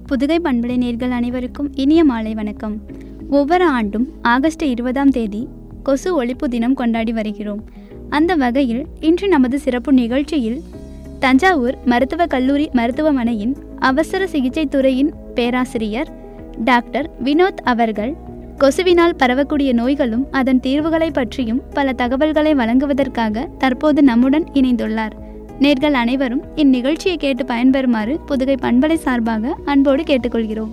புதுகை பண்பலை நேர்கள் அனைவருக்கும் இனிய மாலை வணக்கம் ஒவ்வொரு ஆண்டும் ஆகஸ்ட் இருபதாம் தேதி கொசு ஒழிப்பு தினம் கொண்டாடி வருகிறோம் அந்த வகையில் இன்று நமது சிறப்பு நிகழ்ச்சியில் தஞ்சாவூர் மருத்துவக் கல்லூரி மருத்துவமனையின் அவசர சிகிச்சை துறையின் பேராசிரியர் டாக்டர் வினோத் அவர்கள் கொசுவினால் பரவக்கூடிய நோய்களும் அதன் தீர்வுகளை பற்றியும் பல தகவல்களை வழங்குவதற்காக தற்போது நம்முடன் இணைந்துள்ளார் நேர்கள் அனைவரும் இந்நிகழ்ச்சியை கேட்டு பயன்பெறுமாறு புதுகை பண்பலை சார்பாக அன்போடு கேட்டுக்கொள்கிறோம்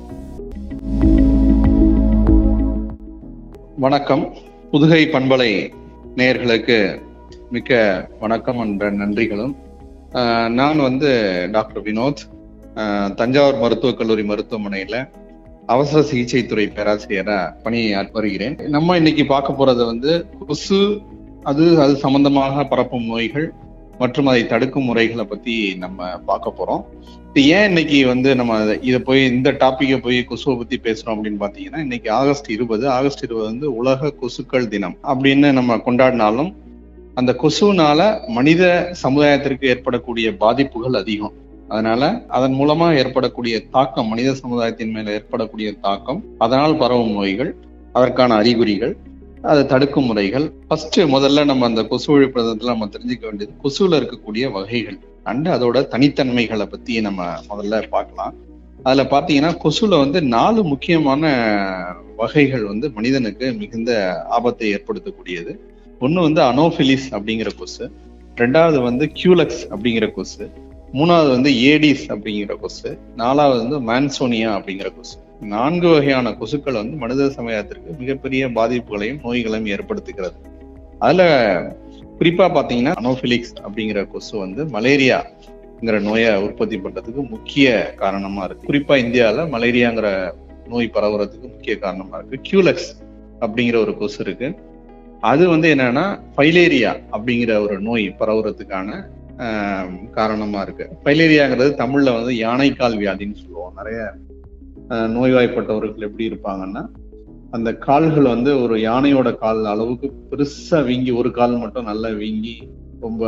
வணக்கம் புதுகை பண்பலை நேயர்களுக்கு மிக்க வணக்கம் என்ற நன்றிகளும் ஆஹ் நான் வந்து டாக்டர் வினோத் ஆஹ் தஞ்சாவூர் மருத்துவக் கல்லூரி மருத்துவமனையில அவசர சிகிச்சை துறை பேராசிரியரா பணியாற்றி வருகிறேன் நம்ம இன்னைக்கு பார்க்க போறது வந்து கொசு அது அது சம்பந்தமாக பரப்பும் நோய்கள் மற்றும் அதை தடுக்கும் முறைகளை பத்தி நம்ம பார்க்க போறோம் இது ஏன் இன்னைக்கு வந்து நம்ம இத- இத போய் இந்த டாபிக்கை போய் கொசுவை பத்தி பேசுறோம் அப்படின்னு பாத்தீங்கன்னா இன்னைக்கு ஆகஸ்ட் இருபது ஆகஸ்ட் இருபது வந்து உலக கொசுக்கள் தினம் அப்படின்னு நம்ம கொண்டாடினாலும் அந்த கொசுனால மனித சமுதாயத்திற்கு ஏற்படக்கூடிய பாதிப்புகள் அதிகம் அதனால அதன் மூலமா ஏற்படக்கூடிய தாக்கம் மனித சமுதாயத்தின் மேல ஏற்படக்கூடிய தாக்கம் அதனால் பரவும் நோய்கள் அதற்கான அறிகுறிகள் அதை தடுக்கும் முறைகள் ஃபர்ஸ்ட் முதல்ல நம்ம அந்த கொசு ஒழிப்புறதுல நம்ம தெரிஞ்சுக்க வேண்டியது கொசுல இருக்கக்கூடிய வகைகள் அண்ட் அதோட தனித்தன்மைகளை பத்தி நம்ம முதல்ல பார்க்கலாம் அதுல பாத்தீங்கன்னா கொசுல வந்து நாலு முக்கியமான வகைகள் வந்து மனிதனுக்கு மிகுந்த ஆபத்தை ஏற்படுத்தக்கூடியது ஒண்ணு வந்து அனோஃபிலிஸ் அப்படிங்கிற கொசு ரெண்டாவது வந்து கியூலக்ஸ் அப்படிங்கிற கொசு மூணாவது வந்து ஏடிஸ் அப்படிங்கிற கொசு நாலாவது வந்து மான்சோனியா அப்படிங்கிற கொசு நான்கு வகையான கொசுக்கள் வந்து மனித சமுதாயத்திற்கு மிகப்பெரிய பாதிப்புகளையும் நோய்களையும் ஏற்படுத்துகிறது அதுல குறிப்பா பாத்தீங்கன்னா அனோஃபிலிக்ஸ் அப்படிங்கிற கொசு வந்து மலேரியாங்கிற நோயை உற்பத்தி பண்றதுக்கு முக்கிய காரணமா இருக்கு குறிப்பா இந்தியால மலேரியாங்கிற நோய் பரவுறதுக்கு முக்கிய காரணமா இருக்கு கியூலக்ஸ் அப்படிங்கிற ஒரு கொசு இருக்கு அது வந்து என்னன்னா ஃபைலேரியா அப்படிங்கிற ஒரு நோய் பரவுறதுக்கான ஆஹ், காரணமா இருக்கு ஃபைலேரியாங்கிறது தமிழ்ல வந்து யானைக்கால் வியாதின்னு சொல்லுவோம் நிறைய ஆஹ், நோய்வாய்ப்பட்டவர்கள் எப்படி இருப்பாங்கன்னா அந்த கால்கள் வந்து ஒரு யானையோட கால் அளவுக்கு பெருசா வீங்கி ஒரு கால் மட்டும் நல்லா வீங்கி ரொம்ப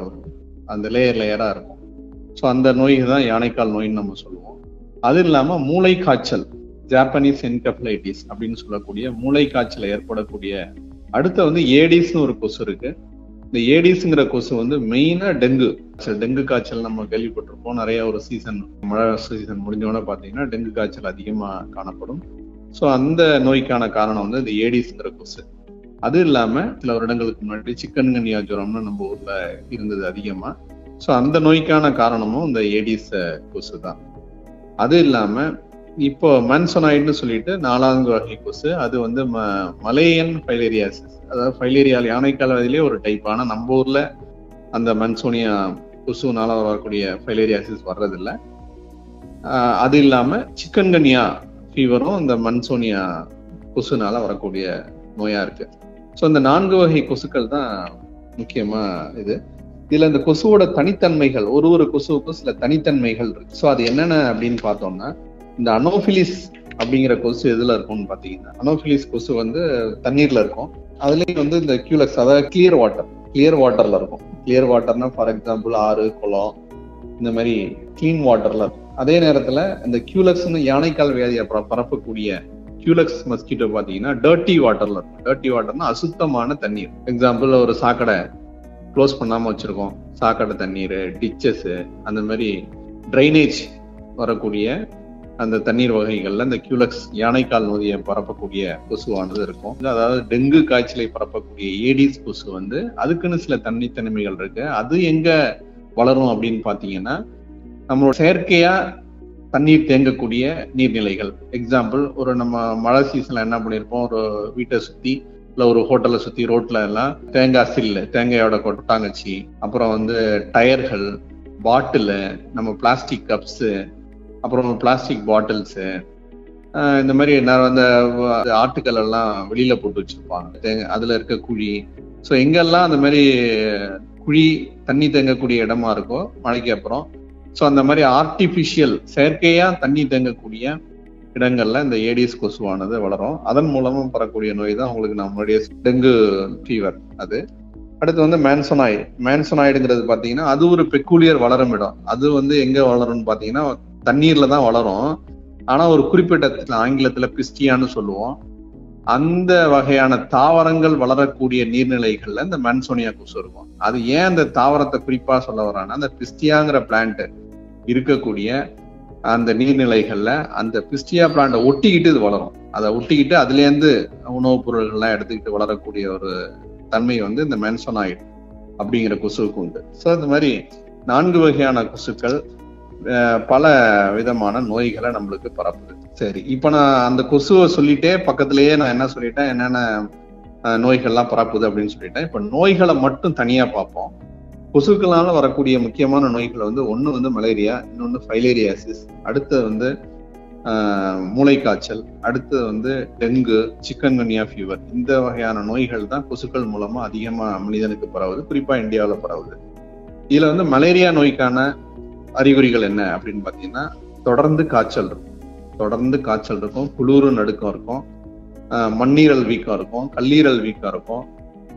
அந்த லேயர் லேயரா இருக்கும் ஸோ அந்த நோய் தான் யானைக்கால் நோயின்னு நம்ம சொல்லுவோம் அது இல்லாம மூளை காய்ச்சல் ஜாப்பனீஸ் என்கெஃபலைட்டிஸ் அப்படின்னு சொல்லக்கூடிய மூளை காய்ச்சல் ஏற்படக்கூடிய அடுத்து வந்து ஏடிஸ்னு ஒரு கொசு இருக்கு இந்த ஏடிஸ்ங்கிற கொசு வந்து மெயினா டெங்கு சரி, டெங்கு காய்ச்சல் நம்ம கேள்விப்பட்டிருப்போம் நிறைய ஒரு சீசன் மழை சீசன் முடிஞ்சோடனே பாத்தீங்கன்னா டெங்கு காய்ச்சல் அதிகமா காணப்படும் ஸோ அந்த நோய்க்கான காரணம் வந்து இந்த ஏடிஸ்ங்கிற கொசு அது இல்லாம சில வருடங்களுக்கு முன்னாடி சிக்கன் கன்னியா ஜுரம்னு நம்ம ஊர்ல இருந்தது அதிகமா ஸோ அந்த நோய்க்கான காரணமும் இந்த ஏடிஸ் கொசு தான் அது இல்லாம இப்போ மன்சோனாய்டுன்னு சொல்லிட்டு நாலாவது வகை கொசு அது வந்து ம- மலேயன் ஃபைலேரியாசிஸ் அதாவது ஃபைலேரியால் யானைக்கால வகையிலே ஒரு டைப் ஆனா நம்ம ஊர்ல அந்த மன்சோனியா கொசுனால வரக்கூடிய ஃபைலேரியாசிஸ் வர்றதில்ல ஆஹ் அது இல்லாம சிக்கன்கன்யா ஃபீவரும் இந்த மன்சோனியா கொசுனால வரக்கூடிய நோயா இருக்கு ஸோ இந்த நான்கு வகை கொசுக்கள் தான் முக்கியமா இது இதுல இந்த கொசுவோட தனித்தன்மைகள் ஒரு ஒரு கொசுவுக்கும் சில தனித்தன்மைகள் இருக்கு ஸோ அது என்னென்ன அப்படின்னு பார்த்தோம்னா இந்த அனோஃபிலிஸ் அப்படிங்கிற கொசு எதுல இருக்கும்னு பாத்தீங்கன்னா அனோஃபிலிஸ் கொசு வந்து தண்ணீர்ல இருக்கும் அதுலயும் வந்து இந்த கியூலக்ஸ் அதாவது கிளியர் வாட்டர் கிளியர் வாட்டர்ல இருக்கும் கிளியர் வாட்டர்னா ஃபார் எக்ஸாம்பிள் ஆறு குளம் இந்த மாதிரி கிளீன் வாட்டர்ல இருக்கும் அதே நேரத்துல இந்த கியூலக்ஸ்னு யானைக்கால் வியாதியை பர- பரப்பக்கூடிய கியூலக்ஸ் மஸ்கிட்டோ பாத்தீங்கன்னா டர்ட்டி வாட்டர்ல இருக்கும் டர்ட்டி வாட்டர்னா அசுத்தமான தண்ணீர் எக்ஸாம்பிள் ஒரு சாக்கடை க்ளோஸ் பண்ணாம வச்சிருக்கோம் சாக்கடை தண்ணீர் டிச்சஸ் அந்த மாதிரி ட்ரைனேஜ் வரக்கூடிய அந்த தண்ணீர் வகைகள்ல இந்த கியூலக்ஸ் யானைக்கால் நோயை பரப்பக்கூடிய கொசுவானது இருக்கும் அதாவது டெங்கு காய்ச்சலை பரப்பக்கூடிய ஏடிஸ் கொசு வந்து அதுக்குன்னு சில தனித்தன்மைகள் இருக்கு அது எங்க வளரும் அப்படின்னு பாத்தீங்கன்னா நம்மளோட செயற்கையா தண்ணீர் தேங்கக்கூடிய நீர்நிலைகள் எக்ஸாம்பிள் ஒரு நம்ம மழை சீசன்ல என்ன பண்ணிருப்போம் ஒரு வீட்டை சுத்தி இல்ல ஒரு ஹோட்டலை சுத்தி ரோட்ல எல்லாம் தேங்காய் சில்லு தேங்காயோட கொட்டாங்கச்சி அப்புறம் வந்து டயர்கள் பாட்டிலு நம்ம பிளாஸ்டிக் கப்ஸ் அப்புறம் பிளாஸ்டிக் பாட்டில்ஸ் இந்த மாதிரி நான் அந்த ஆட்டுக்கள் எல்லாம் வெளியில போட்டு வச்சிருப்பாங்க தேங்க- அதுல இருக்க குழி ஸோ எங்கெல்லாம் அந்த மாதிரி குழி தண்ணி தேங்கக்கூடிய இடமா இருக்கோ மழைக்கு அப்புறம் ஸோ அந்த மாதிரி ஆர்டிபிஷியல் செயற்கையா தண்ணி தேங்கக்கூடிய இடங்கள்ல இந்த ஏடிஸ் கொசுவானது வளரும் அதன் மூலமும் பரக்கூடிய நோய் தான் உங்களுக்கு நான் முன்னாடியே டெங்கு ஃபீவர் அது அடுத்து வந்து மேன்சோனாய்டு மேன்சோனாய்டுங்கிறது பாத்தீங்கன்னா அது ஒரு பெக்கூலியர் வளரும் இடம் அது வந்து எங்க வளரும்னு பாத்தீங்கன்னா தண்ணீர்ல தான் வளரும் ஆனா ஒரு குறிப்பிட்ட ஆங்கிலத்துல பிஸ்டியான்னு சொல்லுவோம் அந்த வகையான தாவரங்கள் வளரக்கூடிய நீர்நிலைகள்ல இந்த மன்சோனியா கொசு இருக்கும் அது ஏன் அந்த தாவரத்தை குறிப்பா சொல்ல வரான்னா அந்த பிஸ்டியாங்கிற பிளான்ட் இருக்கக்கூடிய அந்த நீர்நிலைகள்ல அந்த பிஸ்டியா பிளான்ட ஒட்டிக்கிட்டு இது வளரும் அதை ஒட்டிக்கிட்டு அதுல இருந்து உணவுப் பொருள்கள்லாம் எடுத்துக்கிட்டு வளரக்கூடிய ஒரு தன்மை வந்து இந்த மென்சோனாய்டு அப்படிங்கிற கொசுவுக்கு உண்டு ஸோ இந்த மாதிரி நான்கு வகையான கொசுக்கள் பல விதமான நோய்களை நம்மளுக்கு பரப்புது சரி இப்ப நான் அந்த கொசுவை சொல்லிட்டே பக்கத்திலேயே நான் என்ன சொல்லிட்டேன் என்னென்ன நோய்கள்லாம் பரப்புது அப்படின்னு சொல்லிட்டேன் இப்ப நோய்களை மட்டும் தனியா பார்ப்போம் கொசுக்களால வரக்கூடிய முக்கியமான நோய்கள் வந்து ஒண்ணு வந்து மலேரியா இன்னொன்னு ஃபைலேரியாசிஸ் அடுத்து வந்து மூளைக்காய்ச்சல் அடுத்து வந்து டெங்கு சிக்கன்கன்யா ஃபீவர் இந்த வகையான நோய்கள் தான் கொசுக்கள் மூலமா அதிகமா மனிதனுக்கு பரவுது குறிப்பா இந்தியாவில் பரவுது இதுல வந்து மலேரியா நோய்க்கான அறிகுறிகள் என்ன அப்படின்னு பாத்தீங்கன்னா தொடர்ந்து காய்ச்சல் இருக்கும் தொடர்ந்து காய்ச்சல் இருக்கும் குளிர் நடுக்கம் இருக்கும் மண்ணீரல் வீக்கம் இருக்கும் கல்லீரல் வீக்கம் இருக்கும்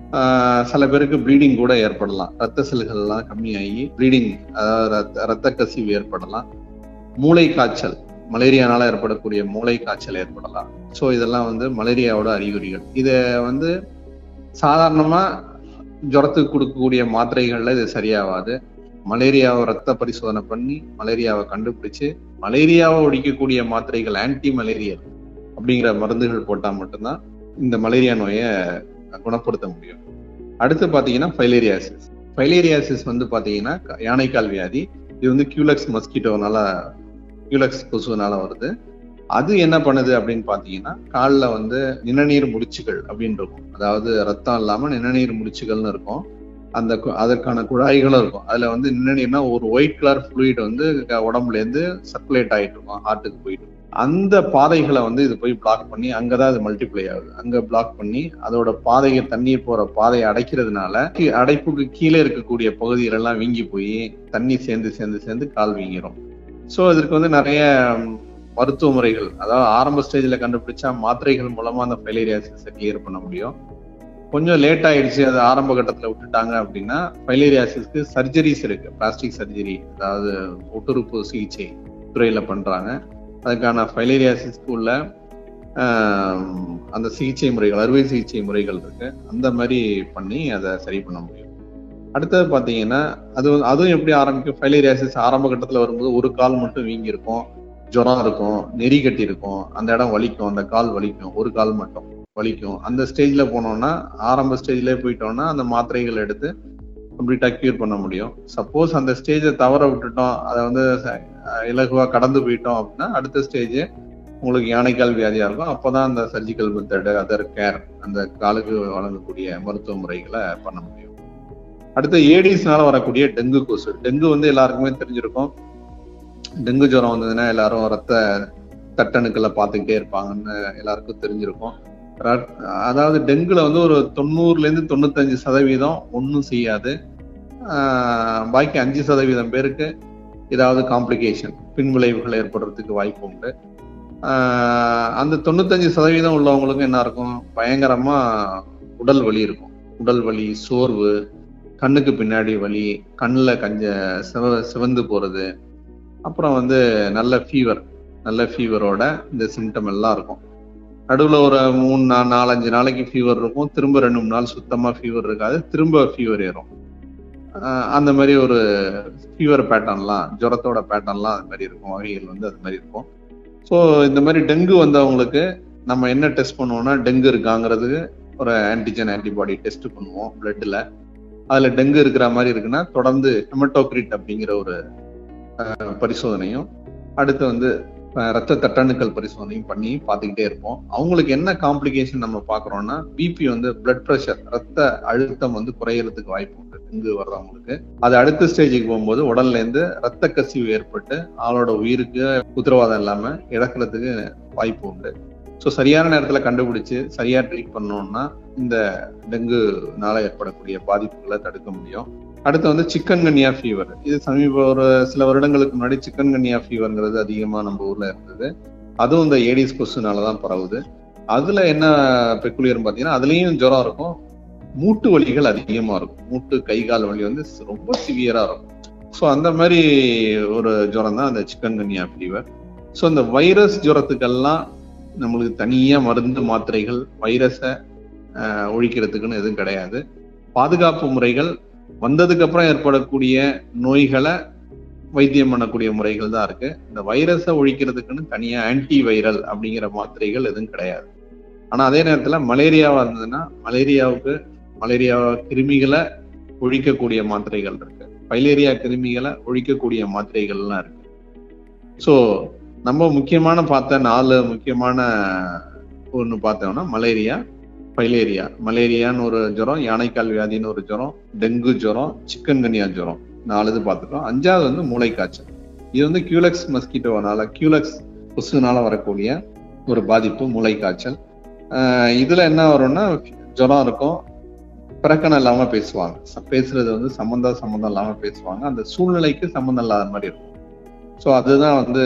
சில பேருக்கு ப்ளீடிங் கூட ஏற்படலாம் ரத்த செல்கள்லாம் கம்மியாகி ப்ளீடிங் அதாவது ரத்த கசிவு ஏற்படலாம் மூளை காய்ச்சல் மலேரியானால ஏற்படக்கூடிய மூளை காய்ச்சல் ஏற்படலாம் ஸோ இதெல்லாம் வந்து மலேரியாவோட அறிகுறிகள் இதை வந்து சாதாரணமா ஜுரத்துக்கு கொடுக்கக்கூடிய மாத்திரைகள்ல இது சரியாகாது மலேரியாவை ரத்த பரிசோதனை பண்ணி மலேரியாவை கண்டுபிடிச்சு மலேரியாவை ஒழிக்கக்கூடிய மாத்திரைகள் ஆன்டி மலேரியல் அப்படிங்கிற மருந்துகள் போட்டால் மட்டும்தான் இந்த மலேரியா நோயை குணப்படுத்த முடியும் அடுத்து பாத்தீங்கன்னா ஃபைலேரியாசிஸ் ஃபைலேரியாசிஸ் வந்து பாத்தீங்கன்னா யானைக்கால் வியாதி இது வந்து கியூலக்ஸ் மஸ்கிட்டோனால கியூலக்ஸ் கொசுனால வருது அது என்ன பண்ணுது அப்படின்னு பாத்தீங்கன்னா காலில் வந்து நிணநீர் முடிச்சுகள் அப்படின்னு இருக்கும் அதாவது ரத்தம் இல்லாம நிணநீர் முடிச்சுகள்னு இருக்கும் அந்த அதற்கான குழாய்களும் இருக்கும் அதுல வந்து நிணநீர்னா ஒரு ஒயிட் கலர் ஃப்ளூயிட் வந்து உடம்புல இருந்து சர்க்குலேட் ஆயிட்டு இருக்கும் ஹார்ட்டுக்கு போயிட்டு அந்த பாதைகளை வந்து இது போய் பிளாக் பண்ணி அங்கதான் அது மல்டிப்ளை ஆகுது அங்க பிளாக் பண்ணி அதோட பாதையை தண்ணீர் போற பாதையை அடைக்கிறதுனால அடைப்புக்கு கீழே இருக்கக்கூடிய பகுதிகள் எல்லாம் வீங்கி போய் தண்ணி சேர்ந்து சேர்ந்து சேர்ந்து கால் வீங்கிரும் ஸோ இதற்கு வந்து நிறைய மருத்துவ முறைகள் அதாவது ஆரம்ப ஸ்டேஜ்ல கண்டுபிடிச்சா மாத்திரைகள் மூலமா அந்த ஃபைலேரியாசிஸை கிளியர் பண்ண முடியும் கொஞ்சம் லேட் ஆயிடுச்சு அது ஆரம்ப கட்டத்துல விட்டுட்டாங்க அப்படின்னா ஃபைலேரியாசிஸ்க்கு சர்ஜரிஸ் இருக்கு பிளாஸ்டிக் சர்ஜரி அதாவது ஒட்டுறுப்பு சிகிச்சை துறையில பண்றாங்க அதுக்கான ஃபைலேரியாசிஸ்க்கு உள்ள அந்த சிகிச்சை முறைகள் அறுவை சிகிச்சை முறைகள் இருக்கு அந்த மாதிரி பண்ணி அதை சரி பண்ண முடியும் அடுத்தது பார்த்தீங்கன்னா அது அதுவும் எப்படி ஆரம்பிக்கும் ஃபைலேரியாசிஸ் ஆரம்ப கட்டத்தில் வரும்போது ஒரு கால் மட்டும் வீங்கி இருக்கும் ஜுரம் இருக்கும் நெறி கட்டி இருக்கும் அந்த இடம் வலிக்கும் அந்த கால் வலிக்கும் ஒரு கால் மட்டும் வலிக்கும் அந்த ஸ்டேஜ்ல போனோம்னா ஆரம்ப ஸ்டேஜ்ல போயிட்டோம்னா அந்த மாத்திரைகள் எடுத்து கம்ப்ளீட்டா கியூர் பண்ண முடியும் சப்போஸ் அந்த ஸ்டேஜை தவற விட்டுட்டோம் அதை வந்து இலகுவா கடந்து போயிட்டோம் அப்படின்னா அடுத்த ஸ்டேஜ் உங்களுக்கு யானைக்கால் வியாதியா இருக்கும் அப்போதான் அந்த சர்ஜிக்கல் மெத்தடு அதர் கேர் அந்த காலுக்கு வழங்கக்கூடிய மருத்துவ முறைகளை பண்ண முடியும் அடுத்து ஏடிஸ்னால வரக்கூடிய டெங்கு கொசு டெங்கு வந்து எல்லாருக்குமே தெரிஞ்சிருக்கும் டெங்கு ஜுரம் வந்ததுன்னா எல்லாரும் ரத்த தட்டணுக்களை பார்த்துக்கிட்டே இருப்பாங்கன்னு எல்லாருக்கும் தெரிஞ்சிருக்கும் அதாவது டெங்குல வந்து ஒரு தொண்ணூறுல இருந்து தொண்ணூத்தஞ்சு சதவீதம் ஒன்றும் செய்யாது பாக்கி அஞ்சு சதவீதம் பேருக்கு ஏதாவது காம்ப்ளிகேஷன் பின்விளைவுகள் ஏற்படுறதுக்கு வாய்ப்பு உண்டு அந்த தொண்ணூத்தஞ்சு சதவீதம் உள்ளவங்களுக்கும் என்ன இருக்கும் பயங்கரமா உடல் வலி இருக்கும் உடல் வலி சோர்வு கண்ணுக்கு பின்னாடி வலி கண்ணில் கஞ்ச சிவ சிவந்து போறது அப்புறம் வந்து நல்ல ஃபீவர் நல்ல ஃபீவரோட இந்த சிம்டம் எல்லாம் இருக்கும் நடுவில் ஒரு மூணு நாள் நாலஞ்சு நாளைக்கு ஃபீவர் இருக்கும் திரும்ப ரெண்டு மூணு நாள் சுத்தமாக ஃபீவர் இருக்காது திரும்ப ஃபீவர் ஏறும் அந்த மாதிரி ஒரு ஃபீவர் பேட்டர்ன்லாம் ஜுரத்தோட பேட்டர்ன்லாம் அது மாதிரி இருக்கும் வகைகள் வந்து அது மாதிரி இருக்கும் ஸோ இந்த மாதிரி டெங்கு வந்தவங்களுக்கு நம்ம என்ன டெஸ்ட் பண்ணுவோம்னா டெங்கு இருக்காங்கிறதுக்கு ஒரு ஆன்டிஜன் ஆன்டிபாடி டெஸ்ட் பண்ணுவோம் பிளட்டில் அதில் டெங்கு இருக்கிற மாதிரி இருக்குன்னா தொடர்ந்து ஹெமட்டோக்ரிட் அப்படிங்கிற ஒரு பரிசோதனையும் அடுத்து வந்து ரத்த தட்டணுக்கள் பரிசோதனையும் பண்ணி பார்த்துக்கிட்டே இருப்போம் அவங்களுக்கு என்ன காம்ப்ளிகேஷன் நம்ம பார்க்குறோம்னா பிபி வந்து பிளட் ப்ரெஷர் ரத்த அழுத்தம் வந்து குறையறதுக்கு வாய்ப்பு உண்டு டெங்கு வர்றவங்களுக்கு அது அடுத்த ஸ்டேஜுக்கு போகும்போது உடல்ல இருந்து ரத்த கசிவு ஏற்பட்டு ஆளோட உயிருக்கு உத்தரவாதம் இல்லாம இழக்கிறதுக்கு வாய்ப்பு உண்டு ஸோ சரியான நேரத்தில் கண்டுபிடிச்சு சரியா ட்ரீட் பண்ணோம்னா இந்த டெங்குனால ஏற்படக்கூடிய பாதிப்புகளை தடுக்க முடியும் அடுத்து வந்து சிக்கன் கன்னியா ஃபீவர் இது சமீப ஒரு சில வருடங்களுக்கு முன்னாடி சிக்கன் கன்னியா ஃபீவர்ங்கிறது அதிகமா நம்ம ஊர்ல இருந்தது அதுவும் இந்த ஏடிஸ் கொசுனால தான் பரவுது அதுல என்ன பெக்குலியர் பார்த்தீங்கன்னா அதுலயும் ஜுரம் இருக்கும் மூட்டு வலிகள் அதிகமா இருக்கும் மூட்டு கை கால் வலி வந்து ரொம்ப சிவியரா இருக்கும் ஸோ அந்த மாதிரி ஒரு ஜுரம் தான் அந்த சிக்கன் கன்னியா ஃபீவர் ஸோ இந்த வைரஸ் ஜுரத்துக்கெல்லாம் நம்மளுக்கு தனியா மருந்து மாத்திரைகள் வைரஸை ஒழிக்கிறதுக்குன்னு எதுவும் கிடையாது பாதுகாப்பு முறைகள் வந்ததுக்கு அப்புறம் ஏற்படக்கூடிய நோய்களை வைத்தியம் பண்ணக்கூடிய முறைகள் தான் இருக்கு இந்த வைரஸை ஒழிக்கிறதுக்குன்னு தனியா ஆன்டி வைரல் அப்படிங்கிற மாத்திரைகள் எதுவும் கிடையாது ஆனா அதே நேரத்துல மலேரியாவா இருந்ததுன்னா மலேரியாவுக்கு மலேரியா கிருமிகளை ஒழிக்கக்கூடிய மாத்திரைகள் இருக்கு பைலேரியா கிருமிகளை ஒழிக்கக்கூடிய மாத்திரைகள்லாம் இருக்கு ஸோ நம்ம முக்கியமான பார்த்த நாலு முக்கியமான ஒன்று பார்த்தோம்னா மலேரியா பைலேரியா மலேரியான்னு ஒரு ஜுரம் யானைக்கால் வியாதின்னு ஒரு ஜுரம் டெங்கு ஜுரம் சிக்கன் கன்னியா ஜுரம் நாலு இது பார்த்துட்டோம் அஞ்சாவது வந்து மூளைக்காய்ச்சல் இது வந்து கியூலெக்ஸ் மஸ்கிட்டோனால கியூலெக்ஸ் கொசுனால வரக்கூடிய ஒரு பாதிப்பு மூளைக்காய்ச்சல் ஆஹ் இதுல என்ன வரும்னா ஜுரம் இருக்கும் பிறக்கணம் இல்லாம பேசுவாங்க ச- பேசுறது வந்து சம்மந்தம் சம்மந்தம் இல்லாம பேசுவாங்க அந்த சூழ்நிலைக்கு சம்மந்தம் இல்லாத மாதிரி இருக்கும் ஸோ அதுதான் வந்து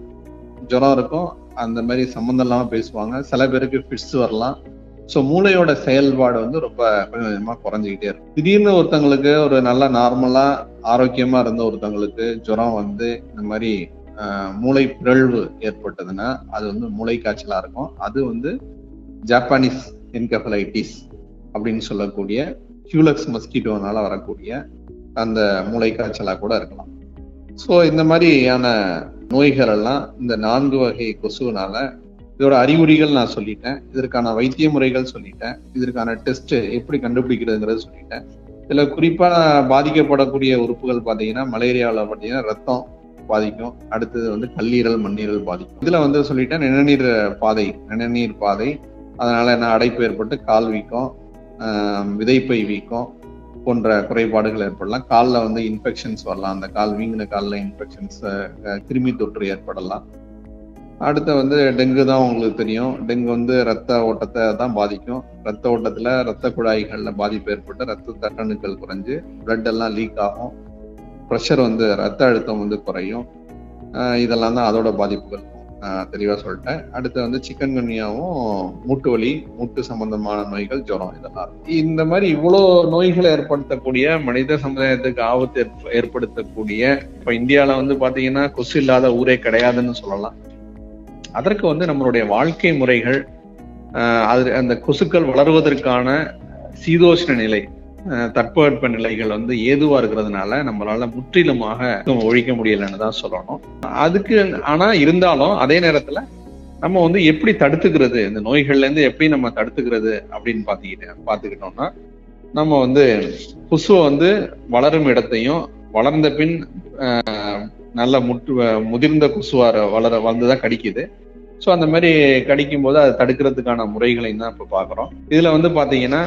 ஜுரம் இருக்கும் அந்த மாதிரி சம்மந்தம் இல்லாம பேசுவாங்க சில பேருக்கு ஃபிட்ஸ் வரலாம் ஸோ மூளையோட செயல்பாடு வந்து ரொம்ப கொஞ்சம் கொஞ்சமா குறைஞ்சிக்கிட்டே இருக்கும் திடீர்னு ஒருத்தங்களுக்கு ஒரு நல்ல நார்மலா ஆரோக்கியமா இருந்த ஒருத்தங்களுக்கு ஜுரம் வந்து இந்த மாதிரி ஆஹ், மூளை பிறழ்வு ஏற்பட்டதுன்னா அது வந்து மூளை காய்ச்சலா இருக்கும் அது வந்து ஜப்பானீஸ் என்கெஃபலைட்டிஸ் அப்படின்னு சொல்லக்கூடிய கியூலக்ஸ் மஸ்கிட்டோனால வரக்கூடிய அந்த மூளை காய்ச்சலா கூட இருக்கலாம் ஸோ இந்த மாதிரியான நோய்கள் எல்லாம் இந்த நான்கு வகை கொசுனால இதோட அறிகுறிகள் நான் சொல்லிட்டேன் இதற்கான வைத்திய முறைகள் சொல்லிட்டேன் இதற்கான டெஸ்ட் எப்படி கண்டுபிடிக்கிறதுங்கிறது சொல்லிட்டேன் இதுல குறிப்பா பாதிக்கப்படக்கூடிய உறுப்புகள் பாத்தீங்கன்னா மலேரியாவில் பாத்தீங்கன்னா ரத்தம் பாதிக்கும் அடுத்தது வந்து கல்லீரல் மண்ணீரல் பாதிக்கும் இதுல வந்து சொல்லிட்டேன் நிணநீர் பாதை நிணநீர் பாதை அதனால என்ன அடைப்பு ஏற்பட்டு கால் வீக்கம் ஆஹ் விதைப்பை வீக்கம் போன்ற குறைபாடுகள் ஏற்படலாம் காலில் வந்து இன்ஃபெக்ஷன்ஸ் வரலாம் அந்த கால் வீங்கின காலில் இன்ஃபெக்ஷன்ஸ் கிருமி தொற்று ஏற்படலாம் அடுத்து வந்து டெங்கு தான் உங்களுக்கு தெரியும் டெங்கு வந்து ரத்த ஓட்டத்தை தான் பாதிக்கும் ரத்த ஓட்டத்துல ரத்த குழாய்கள்ல பாதிப்பு ஏற்பட்டு ரத்த தட்டணுக்கள் குறைஞ்சு பிளட் எல்லாம் லீக் ஆகும் ப்ரெஷர் வந்து ரத்த அழுத்தம் வந்து குறையும் ஆஹ் இதெல்லாம் தான் அதோட பாதிப்புகள் ஆஹ் தெளிவா சொல்லிட்டேன் அடுத்து வந்து சிக்கன் குனியாவும் மூட்டு வலி மூட்டு சம்பந்தமான நோய்கள் ஜுரம் இதெல்லாம் இருக்கும் இந்த மாதிரி இவ்வளோ நோய்களை ஏற்படுத்தக்கூடிய மனித சமுதாயத்துக்கு ஆபத்து ஏற்ப- ஏற்படுத்தக்கூடிய இப்ப இந்தியால வந்து பாத்தீங்கன்னா கொசு இல்லாத ஊரே கிடையாதுன்னு சொல்லலாம் அதற்கு வந்து நம்மளுடைய வாழ்க்கை முறைகள் ஆஹ் அது அந்த கொசுக்கள் வளருவதற்கான சீதோஷ்ண நிலை ஆஹ் தட்பவெட்ப நிலைகள் வந்து ஏதுவா இருக்கிறதுனால நம்மளால முற்றிலுமாக ஒழிக்க முடியலன்னு தான் சொல்லணும் அதுக்கு ஆனா இருந்தாலும் அதே நேரத்துல நம்ம வந்து எப்படி தடுத்துக்கிறது இந்த நோய்கள்ல இருந்து எப்படி நம்ம தடுத்துக்கிறது அப்படின்னு பாத்துக்கிட்டு பாத்துக்கிட்டோம்னா நம்ம வந்து கொசுவை வந்து வளரும் இடத்தையும் வளர்ந்த பின் ஆஹ், நல்ல முற்று முதிர்ந்த கொசுவார வளர வளர்ந்துதான் கடிக்குது ஸோ அந்த மாதிரி கடிக்கும் போது அதை தடுக்கிறதுக்கான முறைகளையும் தான் இப்போ பார்க்குறோம் இதுல வந்து பாத்தீங்கன்னா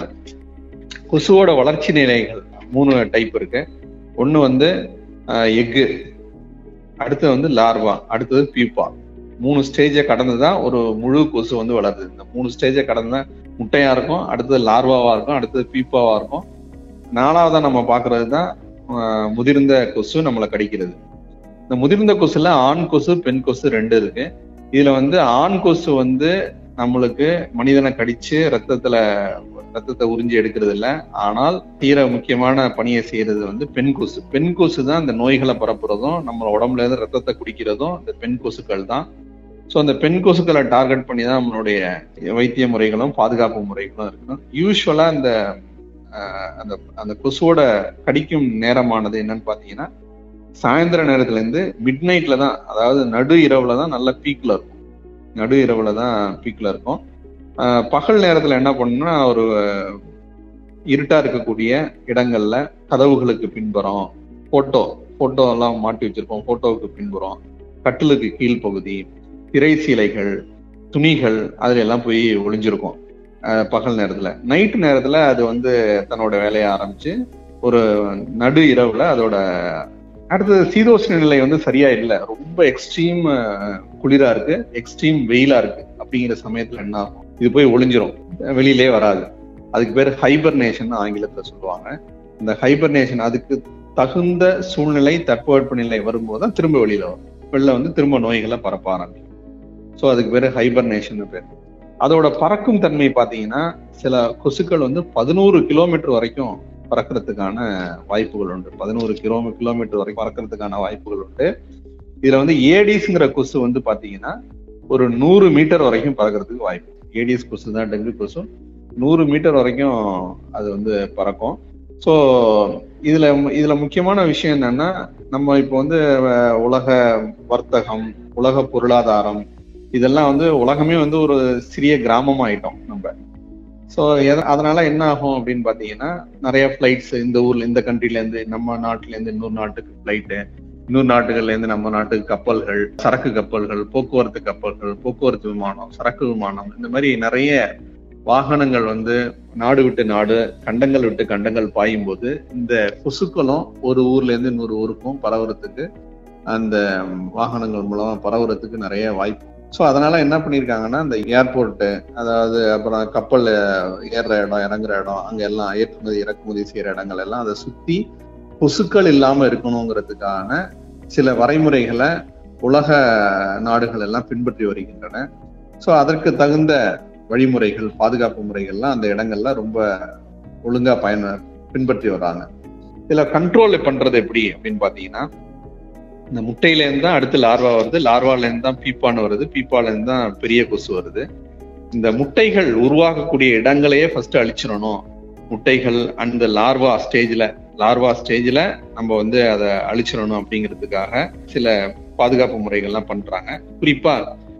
கொசுவோட வளர்ச்சி நிலைகள் மூணு டைப் இருக்கு ஒன்று வந்து எக்கு அடுத்து வந்து லார்வா அடுத்தது பீப்பா மூணு ஸ்டேஜை கடந்து தான் ஒரு முழு கொசு வந்து வளருது இந்த மூணு ஸ்டேஜை கடந்து தான் முட்டையா இருக்கும் அடுத்தது லார்வாவா இருக்கும் அடுத்தது பீப்பாவா இருக்கும் நாலாவதா நம்ம பார்க்கிறது தான் ஆஹ், முதிர்ந்த கொசு நம்மளை கடிக்கிறது இந்த முதிர்ந்த கொசுல ஆண் கொசு பெண் கொசு ரெண்டு இருக்கு இதுல வந்து ஆண் கொசு வந்து நம்மளுக்கு மனிதனை கடிச்சு ரத்தத்துல ரத்தத்தை உறிஞ்சி எடுக்கிறது இல்ல ஆனால் தீர முக்கியமான பணியை செய்யறது வந்து பெண் கொசு பெண் கொசு தான் இந்த நோய்களை பரப்புறதும் நம்ம உடம்புல இருந்து ரத்தத்தை குடிக்கிறதும் இந்த பெண் கொசுக்கள் தான் ஸோ அந்த பெண் கொசுக்களை டார்கெட் பண்ணி தான் நம்மளுடைய வைத்திய முறைகளும் பாதுகாப்பு முறைகளும் இருக்கணும் யூஸ்வலா இந்த ஆஹ், அந்த அந்த கொசுவோட கடிக்கும் நேரமானது என்னன்னு பாத்தீங்கன்னா சாயந்தர நேரத்துல இருந்து மிட் நைட்ல தான் அதாவது நடு இரவுல தான் நல்ல பீக்ல இருக்கும் நடு இரவுல தான் பீக்ல இருக்கும் ஆஹ் பகல் நேரத்துல என்ன பண்ணணும்னா ஒரு அஹ், இருட்டா இருக்கக்கூடிய இடங்கள்ல கதவுகளுக்கு பின்புறம் போட்டோ போட்டோ எல்லாம் மாட்டி வச்சிருப்போம் போட்டோவுக்கு பின்புறம் கட்டிலுக்கு கீழ்ப்பகுதி திரை சீலைகள் துணிகள் அதுல எல்லாம் போய் ஒளிஞ்சிருக்கும் ஆஹ் பகல் நேரத்துல நைட் நேரத்துல அது வந்து தன்னோட வேலையை ஆரம்பிச்சு ஒரு நடு இரவுல அதோட அடுத்தது சீதோஷ்ண நிலை வந்து சரியா இல்லை ரொம்ப எக்ஸ்ட்ரீம் குளிரா இருக்கு எக்ஸ்ட்ரீம் வெயிலா இருக்கு அப்படிங்கிற சமயத்துல என்ன ஆகும் இது போய் ஒளிஞ்சிரும் வெளியிலே வராது அதுக்கு பேர் ஹைபர்னேஷன் ஆங்கிலத்துல சொல்லுவாங்க இந்த ஹைபர்னேஷன் அதுக்கு தகுந்த சூழ்நிலை தட்பவெட்ப நிலை வரும்போது தான் திரும்ப வெளியில வரும் வெளில வந்து திரும்ப நோய்களை பரப்ப ஆரம்பிக்கும் ஸோ அதுக்கு பேர் ஹைபர்னேஷன் பேர் அதோட பறக்கும் தன்மை பாத்தீங்கன்னா சில கொசுக்கள் வந்து பதினோரு கிலோமீட்டர் வரைக்கும் பறக்கிறதுக்கான வாய்ப்புகள் உண்டு பதினோரு கிலோ கிலோமீட்டர் வரைக்கும் பறக்கிறதுக்கான வாய்ப்புகள் உண்டு இதுல வந்து ஏடிஸ்ங்கிற கொசு வந்து பாத்தீங்கன்னா ஒரு நூறு மீட்டர் வரைக்கும் பறக்கிறதுக்கு வாய்ப்பு ஏடிஸ் கொசு தான் டெங்கு கொசு நூறு மீட்டர் வரைக்கும் அது வந்து பறக்கும் ஸோ இதுல இதுல முக்கியமான விஷயம் என்னன்னா நம்ம இப்போ வந்து அஹ், உலக வர்த்தகம் உலக பொருளாதாரம் இதெல்லாம் வந்து உலகமே வந்து ஒரு சிறிய கிராமம் ஆயிட்டோம் நம்ம ஸோ அதனால என்ன ஆகும் அப்படின்னு பாத்தீங்கன்னா நிறைய ஃபிளைட்ஸ் இந்த ஊர்ல இந்த கண்ட்ரில இருந்து நம்ம நாட்டுல இருந்து இன்னொரு நாட்டுக்கு ஃபிளைட்டு இன்னொரு நாட்டுகள்ல இருந்து நம்ம நாட்டுக்கு கப்பல்கள் சரக்கு கப்பல்கள் போக்குவரத்து கப்பல்கள் போக்குவரத்து விமானம் சரக்கு விமானம் இந்த மாதிரி நிறைய வாகனங்கள் வந்து நாடு விட்டு நாடு கண்டங்கள் விட்டு கண்டங்கள் பாயும் போது இந்த கொசுக்களும் ஒரு ஊர்ல இருந்து இன்னொரு ஊருக்கும் பரவுறதுக்கு அந்த வாகனங்கள் மூலமா பரவுறதுக்கு நிறைய வாய்ப்பு ஸோ அதனால என்ன பண்ணியிருக்காங்கன்னா இந்த ஏர்போர்ட்டு அதாவது அப்புறம் கப்பல் ஏறுற இடம் இறங்குற இடம் அங்க எல்லாம் ஏற்றுமதி இறக்குமதி செய்யற இடங்கள் எல்லாம் அதை சுத்தி கொசுக்கள் இல்லாம இருக்கணுங்கிறதுக்கான சில வரைமுறைகளை உலக நாடுகள் எல்லாம் பின்பற்றி வருகின்றன ஸோ அதற்கு தகுந்த வழிமுறைகள் பாதுகாப்பு முறைகள்லாம் அந்த இடங்கள்ல ரொம்ப ஒழுங்கா பயன் பின்பற்றி வர்றாங்க இதுல கண்ட்ரோல் பண்றது எப்படி அப்படின்னு பாத்தீங்கன்னா இந்த முட்டையில இருந்து தான் அடுத்து லார்வா வருது லார்வால இருந்து தான் பீப்பான்னு வருது பீப்பால இருந்து தான் பெரிய கொசு வருது இந்த முட்டைகள் உருவாகக்கூடிய இடங்களையே ஃபர்ஸ்ட் அழிச்சிடணும் முட்டைகள் அந்த லார்வா ஸ்டேஜ்ல லார்வா ஸ்டேஜ்ல நம்ம வந்து அதை அழிச்சிடணும் அப்படிங்கிறதுக்காக சில பாதுகாப்பு முறைகள்லாம் பண்றாங்க குறிப்பா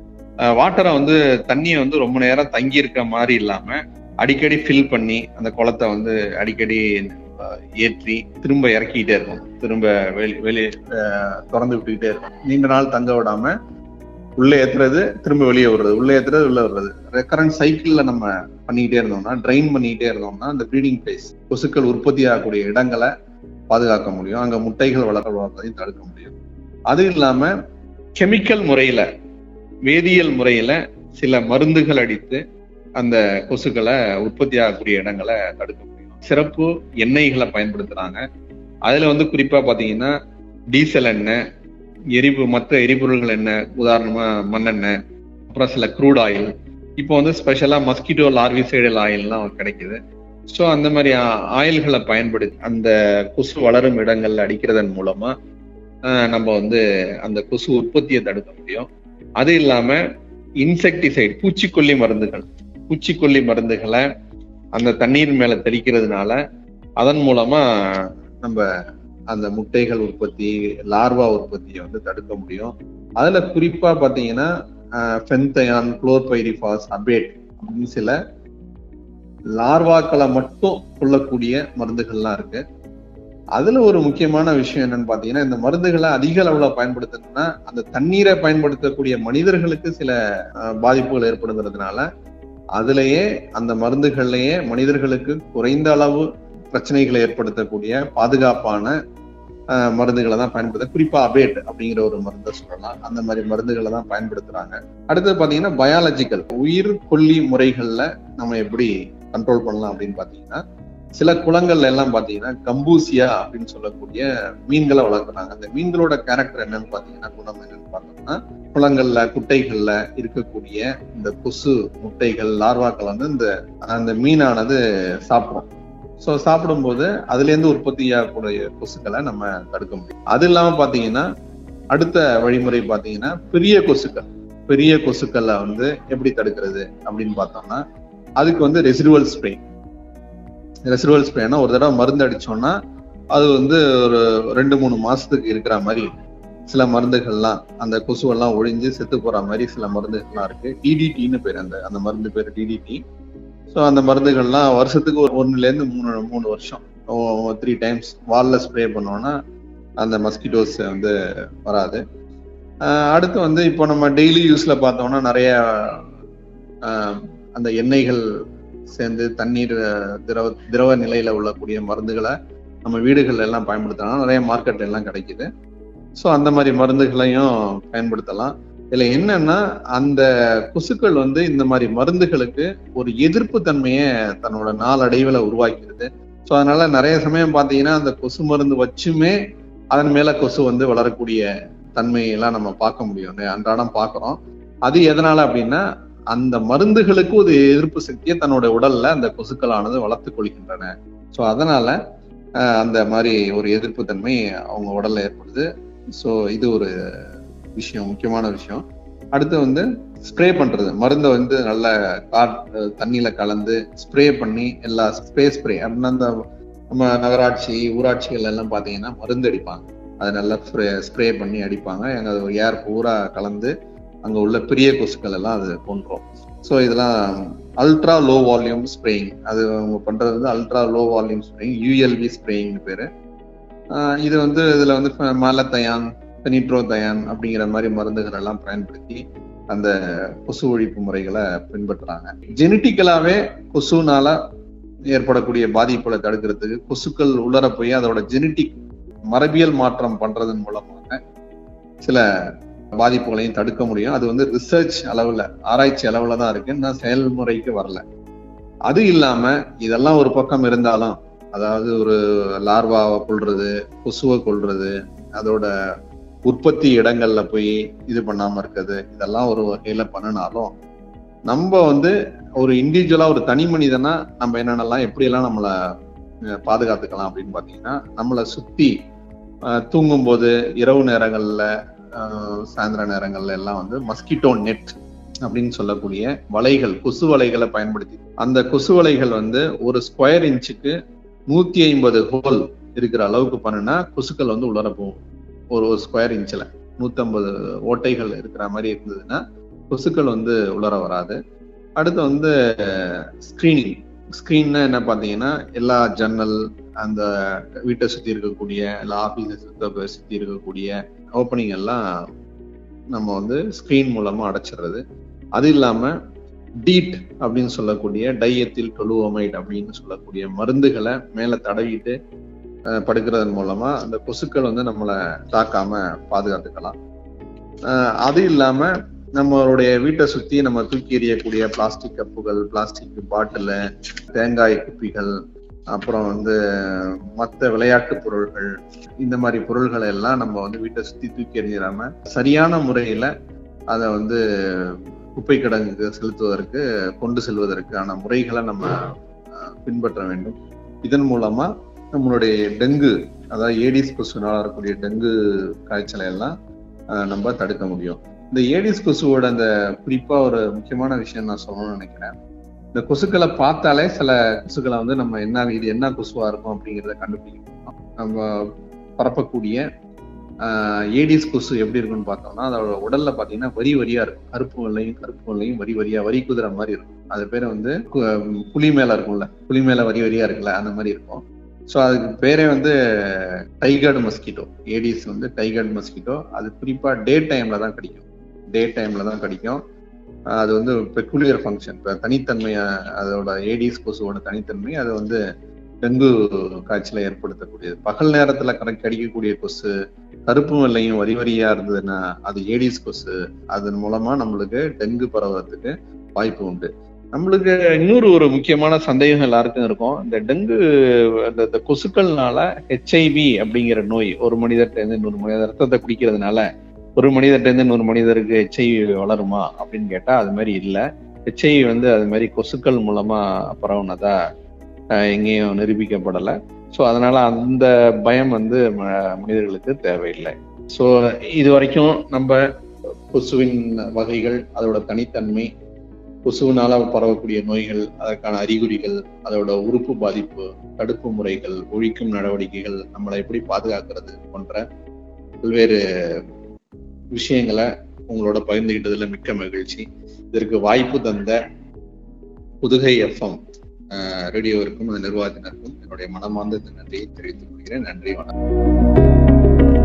வாட்டரை வந்து தண்ணியை வந்து ரொம்ப நேரம் தங்கி இருக்க மாதிரி இல்லாம அடிக்கடி ஃபில் பண்ணி அந்த குளத்தை வந்து அடிக்கடி அஹ், ஏற்றி திரும்ப இறக்கிக்கிட்டே இருக்கும் திரும்ப வெளி வெளியே திறந்து விட்டுக்கிட்டே இருக்கும் நீண்ட நாள் தங்க விடாம உள்ள ஏத்துறது திரும்ப வெளியே விடுறது உள்ள ஏத்துறது உள்ள விடுறது ரெக்கரண்ட் சைக்கிள்ல நம்ம பண்ணிக்கிட்டே இருந்தோம்னா ட்ரைன் பண்ணிக்கிட்டே இருந்தோம்னா அந்த ப்ரீடிங் பிளேஸ் கொசுக்கள் உற்பத்தி ஆகக்கூடிய இடங்களை பாதுகாக்க முடியும் அங்க முட்டைகள் வளர்வதையும் தடுக்க முடியும் அது இல்லாம கெமிக்கல் முறையில வேதியியல் முறையில சில மருந்துகள் அடித்து அந்த கொசுக்களை உற்பத்தி ஆகக்கூடிய இடங்களை தடுக்க முடியும் சிறப்பு எண்ணெய்களை பயன்படுத்துறாங்க அதுல வந்து குறிப்பா பாத்தீங்கன்னா டீசல் எண்ணெய் எரிபு மற்ற எரிபொருள்கள் எண்ணெய் உதாரணமா மண்ணெண்ணெய் அப்புறம் சில க்ரூட் ஆயில் இப்போ வந்து ஸ்பெஷலா மஸ்கிட்டோ லார்விசைடல் ஆயில்லாம் கிடைக்குது ஸோ அந்த மாதிரி ஆ- ஆயில்களை பயன்படுத்தி அந்த கொசு வளரும் இடங்கள்ல அடிக்கிறதன் மூலமா ஆஹ், நம்ம வந்து அந்த கொசு உற்பத்தியை தடுக்க முடியும் அது இல்லாம இன்செக்டிசைட் பூச்சிக்கொல்லி மருந்துகள் பூச்சிக்கொல்லி மருந்துகளை அந்த தண்ணீர் மேல தெளிக்கிறதுனால அதன் மூலமா நம்ம அந்த முட்டைகள் உற்பத்தி லார்வா உற்பத்தியை வந்து தடுக்க முடியும் அதுல குறிப்பா பாத்தீங்கன்னா ஃபென்தயான் குளோர்பைரிஃபாஸ் அபேட் அப்படின்னு சில லார்வாக்களை மட்டும் கொல்லக்கூடிய மருந்துகள்லாம் இருக்கு அதுல ஒரு முக்கியமான விஷயம் என்னன்னு பாத்தீங்கன்னா இந்த மருந்துகளை அதிக அளவுல பயன்படுத்தணும்னா அந்த தண்ணீரை பயன்படுத்தக்கூடிய மனிதர்களுக்கு சில அஹ், பாதிப்புகள் ஏற்படுங்கிறதுனால அதுலயே அந்த மருந்துகள்லயே மனிதர்களுக்கு குறைந்த அளவு பிரச்சனைகளை ஏற்படுத்தக்கூடிய பாதுகாப்பான அஹ், மருந்துகளை தான் பயன்படுத்த குறிப்பா அபேட் அப்படிங்கிற ஒரு மருந்தை சொல்லலாம் அந்த மாதிரி மருந்துகளை தான் பயன்படுத்துறாங்க அடுத்தது பாத்தீங்கன்னா பயாலஜிக்கல் உயிர் கொல்லி முறைகள்ல நம்ம எப்படி கண்ட்ரோல் பண்ணலாம் அப்படின்னு பாத்தீங்கன்னா சில குளங்கள்ல எல்லாம் பாத்தீங்கன்னா கம்பூசியா அப்படின்னு சொல்லக்கூடிய மீன்களை வளர்க்குறாங்க அந்த மீன்களோட கேரக்டர் என்னன்னு பாத்தீங்கன்னா குணம் என்னன்னு பார்த்தோம்னா குளங்கள்ல குட்டைகள்ல இருக்கக்கூடிய இந்த கொசு முட்டைகள் லார்வாக்கள் வந்து இந்த அந்த மீனானது சாப்பிடும் ஸோ சாப்பிடும்போது அதுல இருந்து உற்பத்தி ஆகக்கூடிய கொசுக்களை நம்ம தடுக்க முடியும் அது இல்லாம பாத்தீங்கன்னா அடுத்த வழிமுறை பாத்தீங்கன்னா பெரிய கொசுக்கள் பெரிய கொசுக்களை வந்து எப்படி தடுக்கிறது அப்படின்னு பார்த்தோம்னா அதுக்கு வந்து ரெசிடுவல் ஸ்ப்ரே ரெசிடுவல் ஸ்ப்ரேனா ஒரு தடவை மருந்து அடிச்சோம்னா அது வந்து ஒரு ரெண்டு மூணு மாசத்துக்கு இருக்கிற மாதிரி சில மருந்துகள்லாம் அந்த கொசுவெல்லாம் ஒழிஞ்சு செத்து போற மாதிரி சில மருந்துகள்லாம் இருக்கு டிடிடின்னு பேர் அந்த அந்த மருந்து பேர் டிடிடி ஸோ அந்த மருந்துகள்லாம் வருஷத்துக்கு ஒரு ஒன்னுல இருந்து மூணு மூணு வருஷம் த்ரீ டைம்ஸ் வால்ல ஸ்ப்ரே பண்ணோம்னா அந்த மஸ்கிட்டோஸ் வந்து வராது ஆஹ் அடுத்து வந்து இப்போ நம்ம டெய்லி யூஸ்ல பார்த்தோம்னா நிறைய ஆஹ் அந்த எண்ணெய்கள் சேர்ந்து தண்ணீர் அஹ், திரவ திரவ நிலையில உள்ளக்கூடிய மருந்துகளை நம்ம வீடுகள்ல எல்லாம் பயன்படுத்தலாம் நிறைய மார்க்கெட்ல எல்லாம் கிடைக்குது ஸோ அந்த மாதிரி மருந்துகளையும் பயன்படுத்தலாம் இதுல என்னன்னா அந்த கொசுக்கள் வந்து இந்த மாதிரி மருந்துகளுக்கு ஒரு எதிர்ப்பு தன்மையை தன்னோட நாளடைவில் உருவாக்கிடுது ஸோ அதனால நிறைய சமயம் பார்த்தீங்கன்னா அந்த கொசு மருந்து வச்சுமே அதன் மேல கொசு வந்து வளரக்கூடிய தன்மையெல்லாம் நம்ம பார்க்க முடியும் அன்றாடம் பார்க்குறோம் அது எதனால அப்படின்னா அந்த மருந்துகளுக்கு ஒரு எதிர்ப்பு சக்தியை தன்னோட உடல்ல அந்த கொசுக்களானது வளர்த்து கொள்கின்றன ஸோ அதனால அஹ், அந்த மாதிரி ஒரு எதிர்ப்பு தன்மை அவங்க உடல்ல ஏற்படுது ஸோ இது ஒரு விஷயம் முக்கியமான விஷயம் அடுத்து வந்து ஸ்ப்ரே பண்றது மருந்தை வந்து நல்ல காட் தண்ணியில கலந்து ஸ்ப்ரே பண்ணி எல்லா ஸ்ப்ரே ஸ்ப்ரே அப்படின்னா அந்த நம்ம நகராட்சி ஊராட்சிகள் எல்லாம் பாத்தீங்கன்னா மருந்து அடிப்பாங்க அதை நல்லா ஸ்ப்ரே ஸ்ப்ரே பண்ணி அடிப்பாங்க எங்க ஏர் பூரா கலந்து அங்க உள்ள பெரிய கொசுக்கள் எல்லாம் அது கொண்டுரும் ஸோ இதெல்லாம் அல்ட்ரா லோ வால்யூம் ஸ்ப்ரேயிங் அது அவங்க பண்றது வந்து ultra low volume spraying ULV spraying பேரு ஆஹ் இது வந்து இதுல வந்து மலத்தயான் பெனிட்ரோதயான் அப்படிங்கிற மாதிரி மருந்துகள் எல்லாம் பயன்படுத்தி அந்த கொசு ஒழிப்பு முறைகளை பின்பற்றுறாங்க ஜெனட்டிக்கலாவே கொசுனால ஏற்படக்கூடிய பாதிப்புகளை தடுக்கிறதுக்கு கொசுக்கள் உள்ளர போய் அதோட ஜெனட்டிக் மரபியல் மாற்றம் பண்றதன் மூலமாக சில பாதிப்புகளையும் தடுக்க முடியும் அது வந்து ரிசர்ச் அளவுல ஆராய்ச்சி அளவுல தான் இருக்கு இன்னும் செயல்முறைக்கு வரல அது இல்லாம இதெல்லாம் ஒரு பக்கம் இருந்தாலும் அதாவது ஒரு லார்வாவை கொள்றது கொசுவை கொள்றது அதோட உற்பத்தி இடங்கள்ல போய் இது பண்ணாம இருக்கிறது இதெல்லாம் ஒரு வகையில பண்ணினாலும் நம்ம வந்து ஒரு இண்டிவிஜுவலா ஒரு தனி மனிதனா நம்ம என்னென்னலாம் எப்படியெல்லாம் நம்மளை அஹ், பாதுகாத்துக்கலாம் அப்படின்னு பாத்தீங்கன்னா நம்மளை சுத்தி அஹ், தூங்கும்போது இரவு நேரங்கள்ல அஹ், சாயந்தர நேரங்கள்ல எல்லாம் வந்து மஸ்கிட்டோ நெட் அப்படின்னு சொல்லக்கூடிய வலைகள் கொசு வலைகளை பயன்படுத்தி அந்த கொசு வலைகள் வந்து ஒரு ஸ்கொயர் இன்ச்சுக்கு நூத்தி ஐம்பது ஹோல் இருக்கிற அளவுக்கு பண்ணுனா கொசுக்கள் வந்து உள்ளர போகும் ஒரு ஒரு ஸ்கொயர் இன்ச்சில் நூத்தம்பது ஓட்டைகள் இருக்கிற மாதிரி இருந்ததுன்னா கொசுக்கள் வந்து உள்ளர வராது அடுத்து வந்து ஸ்கிரீனிங் ஸ்கிரீன்னா என்ன பார்த்தீங்கன்னா எல்லா ஜன்னல் அந்த வீட்டை சுற்றி இருக்கக்கூடிய எல்லா ஆஃபீஸை சுத்த சுற்றி இருக்கக்கூடிய ஓப்பனிங் எல்லாம் நம்ம வந்து ஸ்கிரீன் மூலமா அடைச்சிடுறது அது இல்லாம டீட் அப்படின்னு சொல்லக்கூடிய டையத்தில் டொலுவோமைட் அப்படின்னு சொல்லக்கூடிய மருந்துகளை மேல தடவிட்டு அஹ், படுக்கிறதன் மூலமா அந்த கொசுக்கள் வந்து நம்மளை தாக்காம பாதுகாத்துக்கலாம் அஹ், அது இல்லாம நம்மளுடைய வீட்டை சுத்தி நம்ம தூக்கி எறியக்கூடிய பிளாஸ்டிக் கப்புகள் பிளாஸ்டிக் பாட்டில் தேங்காய் குப்பிகள் அப்புறம் வந்து மற்ற விளையாட்டு பொருள்கள் இந்த மாதிரி பொருள்களை எல்லாம் நம்ம வந்து வீட்டை சுத்தி தூக்கி எறிஞ்சிடாம சரியான முறையில அதை வந்து குப்பை கிடங்குக்கு செலுத்துவதற்கு கொண்டு செல்வதற்கான முறைகளை நம்ம அஹ், பின்பற்ற வேண்டும் இதன் மூலமா நம்மளுடைய டெங்கு அதாவது ஏடிஸ் கொசுனால வரக்கூடிய டெங்கு காய்ச்சலை எல்லாம் அஹ், நம்ம தடுக்க முடியும் இந்த ஏடிஸ் கொசுவோட அந்த குறிப்பா ஒரு முக்கியமான விஷயம் நான் சொல்லணும்னு நினைக்கிறேன் இந்த கொசுக்களை பார்த்தாலே சில கொசுக்களை வந்து நம்ம என்ன இது என்ன கொசுவா இருக்கும் அப்படிங்கிறத கண்டுபிடிக்க முடியும் நம்ம பரப்பக்கூடிய ஆஹ், ஏடிஸ் கொசு எப்படி இருக்குன்னு பார்த்தோம்னா அதோட உடல்ல பாத்தீங்கன்னா வரி வரியா இருக்கும் கருப்பு வெள்ளையும் கருப்பு வெள்ளையும் வரி வரியா வரி குதிரை மாதிரி இருக்கும் அது பேர் வந்து கு- புலி மேல இருக்கும்ல புலி மேல வரி வரியா இருக்குல்ல அந்த மாதிரி இருக்கும் ஸோ அதுக்கு பேரே வந்து டைகர்டு மஸ்கிட்டோ ஏடிஸ் வந்து டைகர்டு மஸ்கிட்டோ அது குறிப்பா டே டைம்ல தான் கிடைக்கும் டே டைம்ல தான் கிடைக்கும் ஆஹ் அது வந்து பெக்குலியர் ஃபங்க்ஷன் இப்போ தனித்தன்மை ஆஹ் அதோட ஏடிஸ் கொசுவோட தனித்தன்மை அது வந்து டெங்கு காய்ச்சலை ஏற்படுத்தக்கூடியது பகல் நேரத்துல கரெக்ட் கடிக்கக்கூடிய கொசு கருப்பு வெள்ளையும் வரி வரியா இருந்ததுன்னா அது ஏடிஸ் கொசு அதன் மூலமா நம்மளுக்கு டெங்கு பரவறதுக்கு வாய்ப்பு உண்டு நம்மளுக்கு இன்னொரு ஒரு முக்கியமான சந்தேகம் எல்லாருக்கும் இருக்கும் இந்த டெங்கு அந்த இந்த கொசுக்கள்னால ஹெச்ஐவி அப்படிங்கிற நோய் ஒரு மனிதர்கிட்ட இருந்து இன்னொரு மனிதர் ரத்தத்தை குடிக்கிறதுனால ஒரு மனிதர்கிட்ட இருந்து இன்னொரு மனிதருக்கு ஹெச்ஐவி வளருமா அப்படின்னு கேட்டா அது மாதிரி இல்லை ஹெச்ஐவி வந்து அது மாதிரி கொசுக்கள் மூலமா பரவுனதா அஹ், எங்கேயும் நிரூபிக்கப்படலை ஸோ அதனால அந்த பயம் வந்து ம- மனிதர்களுக்கு தேவையில்லை ஸோ இது வரைக்கும் நம்ம கொசுவின் வகைகள் அதோட தனித்தன்மை கொசுவினால பரவக்கூடிய நோய்கள் அதற்கான அறிகுறிகள் அதோட உறுப்பு பாதிப்பு தடுப்பு முறைகள் ஒழிக்கும் நடவடிக்கைகள் நம்மளை எப்படி பாதுகாக்கிறது போன்ற பல்வேறு விஷயங்களை உங்களோட பகிர்ந்துகிட்டதுல மிக்க மகிழ்ச்சி இதற்கு வாய்ப்பு தந்த புதுகை எஃப்எம் ரேடியோவிற்கும் அந்த நிர்வாகத்தினருக்கும் என்னுடைய மனமார்ந்த நன்றியை தெரிவித்துக் கொள்கிறேன் நன்றி வணக்கம்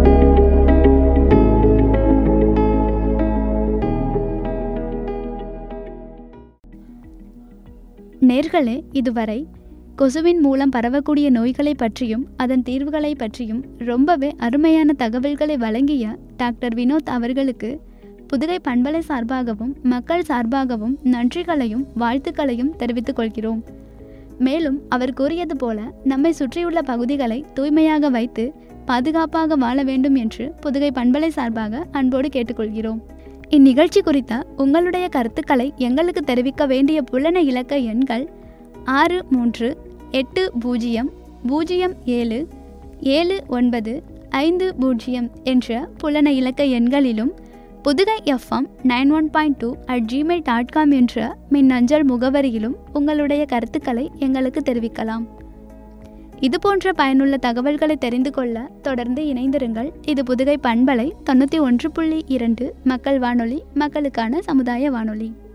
நேர்களே இதுவரை கொசுவின் மூலம் பரவக்கூடிய நோய்களை பற்றியும் அதன் தீர்வுகளை பற்றியும் ரொம்பவே அருமையான தகவல்களை வழங்கிய டாக்டர் வினோத் அவர்களுக்கு புதுகை பண்பலை சார்பாகவும் மக்கள் சார்பாகவும் நன்றிகளையும் வாழ்த்துக்களையும் தெரிவித்துக் கொள்கிறோம் மேலும் அவர் கூறியது போல நம்மை சுற்றியுள்ள பகுதிகளை தூய்மையாக வைத்து பாதுகாப்பாக வாழ வேண்டும் என்று புதுகை பண்பலை சார்பாக அன்போடு கேட்டுக்கொள்கிறோம் இந்நிகழ்ச்சி குறித்த உங்களுடைய கருத்துக்களை எங்களுக்கு தெரிவிக்க வேண்டிய புலன இலக்க எண்கள் ஆறு மூன்று எட்டு பூஜ்ஜியம் பூஜ்ஜியம் ஏழு ஏழு ஒன்பது ஐந்து பூஜ்ஜியம் என்ற புலன இலக்க எண்களிலும் Pudugai FM nine one point two at Gmail dot com என்ற மின்னஞ்சல் முகவரியிலும் உங்களுடைய கருத்துக்களை எங்களுக்கு தெரிவிக்கலாம் இது போன்ற பயனுள்ள தகவல்களை தெரிந்து கொள்ள தொடர்ந்து இணைந்திருங்கள் இது புதுகை பண்பலை தொண்ணூற்றி ஒன்று புள்ளி இரண்டு மக்கள் வானொலி மக்களுக்கான சமுதாய வானொலி